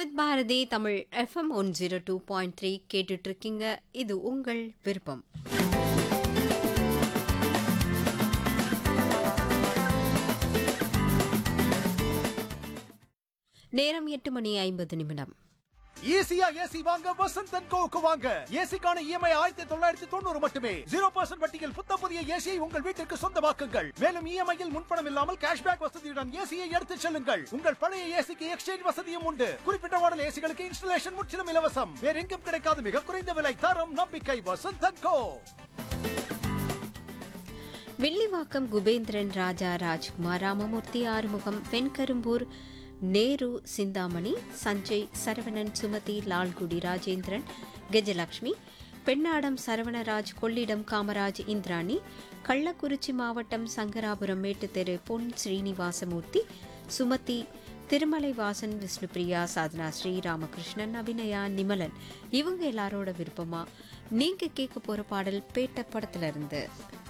Vividh Bharati Tamil FM one zero two point three கேட்டுட்டு இருக்கீங்க இது உங்கள் விருப்பம் நேரம் எட்டு மணி ஐம்பது நிமிடம் ஈஸியா ஏசி வாங்க வசந்த் அண்ட் கோவுக்கு வாங்க ஏசிக்கான இஎம்ஐ ஆயிரத்தி தொள்ளாயிரத்தி தொண்ணூறு மட்டுமே ஜீரோ பர்சன்ட் வட்டியில் புத்த புதிய ஏசியை உங்கள் வீட்டிற்கு சொந்தமாக்குங்கள் மேலும் இஎம்ஐயில் முன்பணம் இல்லாமல் கேஷ்பேக் வசதியுடன் ஏசியை எடுத்துச் செல்லுங்கள் உங்கள் பழைய ஏசிக்கு எக்ஸ்சேஞ்ச் வசதியும் உண்டு குறிப்பிட்ட மாடல் ஏசிகளுக்கு இன்ஸ்டலேஷன் முற்றிலும் இலவசம் வேற எங்கும் கிடைக்காத மிக குறைந்த விலை தரம் நம்பிக்கை வசந்த் அண்ட் கோ வில்லிவாக்கம் குபேந்திரன் ராஜா ராஜ்குமார் ராமமூர்த்தி ஆறுமுகம் வெண்கரும்பூர் நேரு சிந்தாமணி சஞ்சய் சரவணன் சுமதி லால்குடி ராஜேந்திரன் கஜலட்சுமி பெண்ணாடம் சரவணராஜ் கொள்ளிடம் காமராஜ் இந்திராணி கள்ளக்குறிச்சி மாவட்டம் சங்கராபுரம் மேட்டுத்தெரு பொன் ஸ்ரீனிவாசமூர்த்தி சுமதி திருமலை வாசன் விஷ்ணுபிரியா சாதனா ஸ்ரீராமகிருஷ்ணன் அபிநயா நிமலன் இவங்க எல்லாரோட விருப்பமா நீங்க கேட்க போற பாடல் பேட்ட படத்துல இருந்து